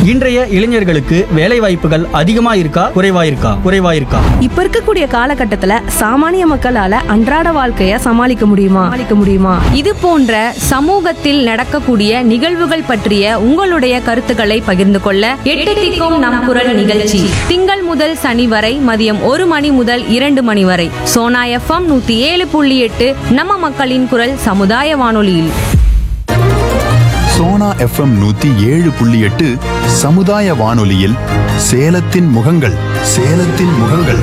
இன்றைய இளைஞர்களுக்கு வேலை வாய்ப்புகள் அதிகமா இருக்கா குறைவா இருக்கா குறைவா இருக்கா இப்ப இருக்கக்கூடிய காலகட்டத்துல சாமானிய மக்களால அன்றாட வாழ்க்கைய சமாளிக்க முடியுமா சமாளிக்க முடியுமா இது போன்ற சமூகத்தில் நடக்கக்கூடிய நிகழ்வுகள் பற்றிய உங்களுடைய கருத்துக்களை பகிர்ந்து கொள்ள எட்டு திக்கும் நம் குரல் நிகழ்ச்சி திங்கள் முதல் சனி வரை மதியம் ஒரு மணி முதல் இரண்டு மணி வரை சோனா எஃப்எம் நூத்தி ஏழு புள்ளி எட்டு நம்ம மக்களின் குரல் சமுதாய வானொலியில் சோனா எஃப்எம் நூத்தி ஏழு புள்ளி எட்டு சமுதாய வானொலியில் சேலத்தின் முகங்கள் சேலத்தின் முகங்கள்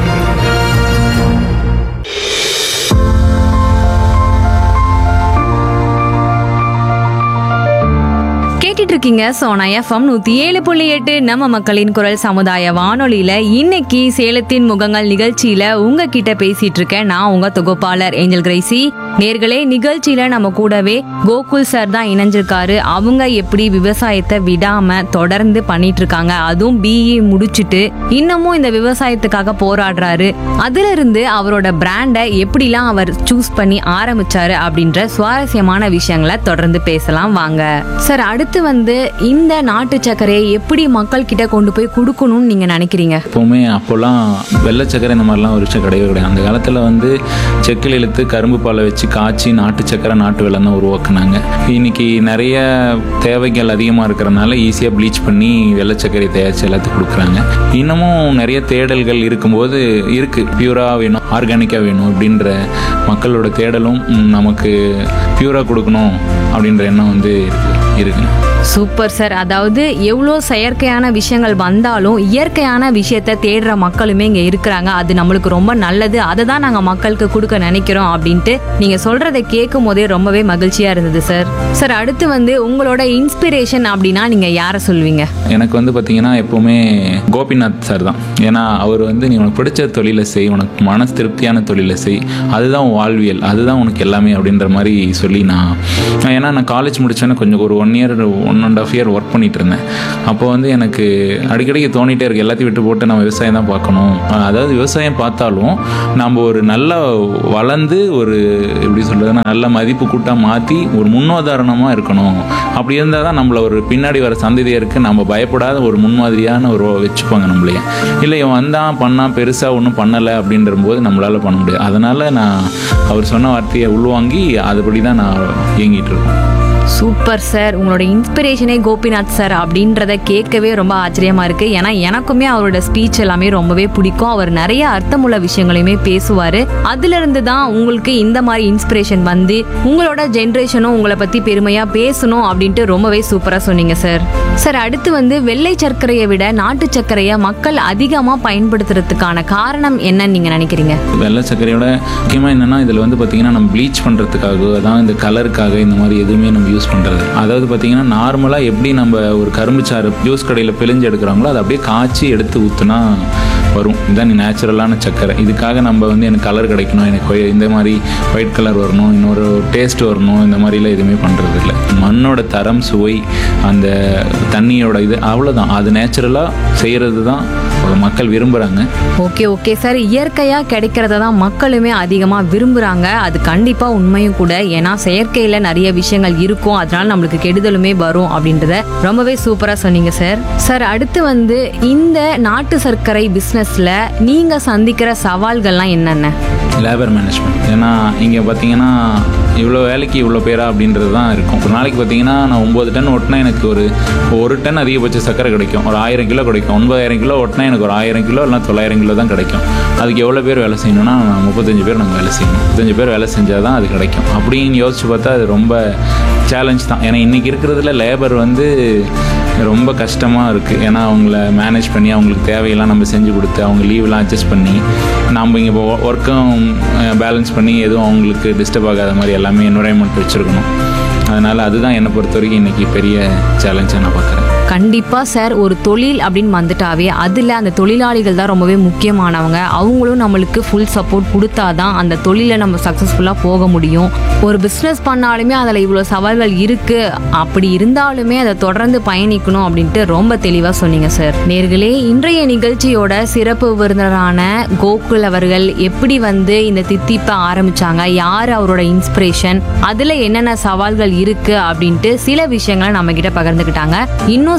கேட்டுட்டு இருக்கீங்க சோனா எஃப்எம் நூத்தி ஏழு புள்ளி எட்டு நம்ம மக்களின் குரல் சமுதாய வானொலியில இன்னைக்கு சேலத்தின் முகங்கள் நிகழ்ச்சியில உங்ககிட்ட பேசிட்டு இருக்கேன் நான் உங்க தொகுப்பாளர் ஏஞ்சல் கிரேசி நேர்களே நிகழ்ச்சியில நம்ம கூடவே கோகுல் சார் தான் இணைஞ்சிருக்காரு அவங்க எப்படி விவசாயத்தை விடாம தொடர்ந்து பண்ணிட்டு இருக்காங்க அதுவும் பிஇ முடிச்சுட்டு இன்னமும் இந்த விவசாயத்துக்காக போராடுறாரு அதுல இருந்து அவரோட பிராண்டை எப்படிலாம் அவர் சூஸ் பண்ணி ஆரம்பிச்சாரு அப்படின்ற சுவாரஸ்யமான விஷயங்களை தொடர்ந்து பேசலாம் வாங்க சார் அடுத்து வந்து இந்த நாட்டு சர்க்கரையை எப்படி மக்கள் கிட்ட கொண்டு போய் கொடுக்கணும்னு நீங்க நினைக்கிறீங்க எப்போவுமே அப்போல்லாம் வெள்ளை சக்கரை இந்த மாதிரிலாம் ஒரு விஷயம் கிடையவே கிடையாது அந்த காலத்தில் வந்து செக்கில் இழுத்து கரும்பு பாலை வச்சு காய்ச்சி நாட்டு சக்கரை நாட்டு வெள்ளம் தான் உருவாக்குனாங்க இன்னைக்கு நிறைய தேவைகள் அதிகமாக இருக்கிறனால ஈஸியாக ப்ளீச் பண்ணி வெள்ளை சர்க்கரை தயாரித்து எல்லாத்துக்கும் கொடுக்குறாங்க இன்னமும் நிறைய தேடல்கள் இருக்கும்போது இருக்குது பியூராக வேணும் ஆர்கானிக்காக வேணும் அப்படின்ற மக்களோட தேடலும் ம், நமக்கு பியூராக கொடுக்கணும் அப்படின்ற எண்ணம் வந்து இருக்கு சூப்பர் சார் அதாவது எவ்வளோ செயற்கையான விஷயங்கள் வந்தாலும் இயற்கையான விஷயத்த தேடுற மக்களுமே இங்கே இருக்கிறாங்க அது நம்மளுக்கு ரொம்ப நல்லது அதை தான் நாங்கள் மக்களுக்கு கொடுக்க நினைக்கிறோம் அப்படின்ட்டு நீங்கள் சொல்கிறத கேட்கும் போதே ரொம்பவே மகிழ்ச்சியாக இருந்தது சார் சார் அடுத்து வந்து உங்களோட இன்ஸ்பிரேஷன் அப்படின்னா நீங்கள் யாரை சொல்வீங்க எனக்கு வந்து பார்த்தீங்கன்னா எப்போவுமே கோபிநாத் சார் தான் ஏன்னா அவர் வந்து நீ உனக்கு பிடிச்ச தொழிலை செய் உனக்கு மன திருப்தியான தொழிலை செய் அதுதான் உன் வாழ்வியல் அதுதான் உனக்கு எல்லாமே அப்படின்ற மாதிரி சொல்லி நான் நான் ஏன்னா நான் காலேஜ் முடிச்சோன்னே கொஞ்சம் ஒரு one year one and half year work பண்ணிட்டு இருந்தேன் அப்போ வந்து எனக்கு அடிக்கடிக்கு தோணிட்டே இருக்கு எல்லாத்தையும் விட்டு போட்டு நம்ம விவசாயம் தான் பார்க்கணும் அஹ் அதாவது விவசாயம் பார்த்தாலும் நம்ம ஒரு நல்ல வளர்ந்து ஒரு எப்படி சொல்றதுன்னா நல்ல மதிப்பு கூட்டாக மாற்றி ஒரு முன்னுதாரணமாக இருக்கணும் அப்படி இருந்தால் தான் நம்மள ஒரு பின்னாடி வர சந்ததியருக்கு நம்ம பயப்படாத ஒரு முன்மாதிரியான ஒரு வச்சுப்பாங்க நம்மளைய இல்லை இவன் வந்தான் பண்ணான் பெருசாக ஒன்றும் பண்ணலை அப்படின்ற போது நம்மளால பண்ண முடியாது அதனால நான் அவர் சொன்ன வார்த்தையை உள்வாங்கி அதுபடி தான் நான் இயங்கிட்டு இருக்கேன் சூப்பர் சார் உங்களோட இன்ஸ்பிரேஷனே கோபிநாத் சார் அப்படின்றத கேட்கவே ரொம்ப ஆச்சரியமா இருக்கு ஏன்னா எனக்குமே அவரோட ஸ்பீச் எல்லாமே ரொம்பவே பிடிக்கும் அவர் நிறைய அர்த்தமுள்ள விஷயங்களையுமே பேசுவாரு அதுல இருந்து தான் உங்களுக்கு இந்த மாதிரி இன்ஸ்பிரேஷன் வந்து உங்களோட ஜென்ரேஷனும் உங்களை பத்தி பெருமையா பேசணும் அப்படின்ட்டு ரொம்பவே சூப்பரா சொன்னீங்க சார் சார் அடுத்து வந்து வெள்ளை சர்க்கரையை விட நாட்டு சர்க்கரையை மக்கள் அதிகமா பயன்படுத்துறதுக்கான காரணம் என்னன்னு நீங்க நினைக்கிறீங்க வெள்ளை சர்க்கரையோட முக்கியமாக என்னன்னா இதில் வந்து பார்த்தீங்கன்னா நம்ம ப்ளீச் பண்ணுறதுக்காக அதான் இந்த கலருக்காக இந்த மாதிரி எதுவுமே நம்ம யூஸ் பண்ணுறது அதாவது பார்த்தீங்கன்னா நார்மலாக எப்படி நம்ம ஒரு கரும்பு சாறு ஜூஸ் கடையில் பிழிஞ்சு எடுக்கிறாங்களோ அதை அப்படியே காய்ச்சி எடுத்து ஊற்றுனா வரும் இதுதான் நேச்சுரலான சர்க்கரை இதுக்காக நம்ம வந்து எனக்கு கலர் கிடைக்கணும் எனக்கு ஒய்- இந்த மாதிரி ஒயிட் கலர் வரணும் இன்னொரு டேஸ்ட் வரணும் இந்த மாதிரிலாம் எதுவுமே பண்ணுறது இல்லை மண்ணோட தரம் சுவை அந்த தண்ணியோட இது அவ்வளோதான் அது நேச்சுரலாக செய்கிறது தான் மக்கள் விரும்புகிறாங்க ஓகே ஓகே சார் இயற்கையா கிடைக்கிறத தான் மக்களுமே அதிகமா விரும்புறாங்க அது கண்டிப்பா உண்மையும் கூட ஏன்னா செயற்கையில நிறைய விஷயங்கள் இருக்கும் அதனால நம்மளுக்கு கெடுதலுமே வரும் அப்படின்றத ரொம்பவே சூப்பரா சொன்னீங்க சார் சார் அடுத்து வந்து இந்த நாட்டு சர்க்கரை பிசினஸ்ல நீங்க சந்திக்கிற சவால்கள்லாம் என்னென்ன லேபர் மேனேஜ்மெண்ட் ஏன்னா இங்கே பார்த்தீங்கன்னா இவ்வளோ வேலைக்கு இவ்வளோ பேரா அப்படின்றது தான் இருக்கும் ஒரு நாளைக்கு பார்த்தீங்கன்னா நான் ஒம்பது டன் ஓட்டினா எனக்கு ஒரு ஒரு டன் அதிகபட்ச சக்கரை கிடைக்கும் ஒரு ஆயிரம் கிலோ கிடைக்கும் ஒன்பதாயிரம் கிலோ ஓட்டினா எனக்கு ஒரு ஆயிரம் கிலோ இல்லைனா தொள்ளாயிரம் கிலோ தான் கிடைக்கும் அதுக்கு எவ்வளோ பேர் வேலை செய்யணும்னா நான் முப்பத்தஞ்சு பேர் நாங்கள் வேலை செய்யணும் முப்பத்தஞ்சு பேர் வேலை செஞ்சால் தான் அது கிடைக்கும் அப்படின்னு யோசிச்சு பார்த்தா அது ரொம்ப சேலஞ்ச் தான் ஏன்னா இன்றைக்கி இருக்கிறதுல லேபர் வந்து ரொம்ப கஷ்டமாக இருக்குது ஏன்னா அவங்கள மேனேஜ் பண்ணி அவங்களுக்கு தேவையெல்லாம் நம்ம செஞ்சு கொடுத்து அவங்க லீவ்லாம் அட்ஜஸ்ட் பண்ணி நம்ம இங்கே இப்போ ஒர்க்கும் பேலன்ஸ் பண்ணி எதுவும் அவங்களுக்கு டிஸ்டர்ப் ஆகாத மாதிரி எல்லாமே என்வரான்மெண்ட் வச்சுருக்கணும் அதனால் அதுதான் என்னை பொறுத்த வரைக்கும் இன்றைக்கி பெரிய சேலஞ்சாக நான் பார்க்குறேன் கண்டிப்பா சார் ஒரு தொழில் அப்படின்னு வந்துட்டாவே அதுல அந்த தொழிலாளிகள் தான் ரொம்பவே முக்கியமானவங்க அவங்களும் நம்மளுக்கு ஃபுல் சப்போர்ட் கொடுத்தாதான் அந்த தொழிலை நம்ம சக்ஸஸ்ஃபுல்லாக போக முடியும் ஒரு பிஸ்னஸ் பண்ணாலுமே அதில் இவ்வளோ சவால்கள் இருக்கு அப்படி இருந்தாலுமே அதை தொடர்ந்து பயணிக்கணும் அப்படின்ட்டு ரொம்ப தெளிவாக சொன்னீங்க சார் நேர்களே இன்றைய நிகழ்ச்சியோட சிறப்பு விருந்தினரான கோகுல் அவர்கள் எப்படி வந்து இந்த தித்திப்பை ஆரம்பிச்சாங்க யார் அவரோட இன்ஸ்பிரேஷன் அதில் என்னென்ன சவால்கள் இருக்கு அப்படின்ட்டு சில விஷயங்களை நம்ம கிட்ட பகிர்ந்துக்கிட்டாங்க இன்னும்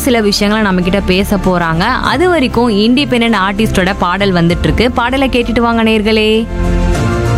இன்னும் சில விஷயங்களை நம்ம கிட்ட பேச போறாங்க அது வரைக்கும் இண்டிபெண்டன்ட் ஆர்டிஸ்டோட பாடல் வந்துட்டு இருக்கு பாடலை கேட்டுட்டு வாங்க நேர்களே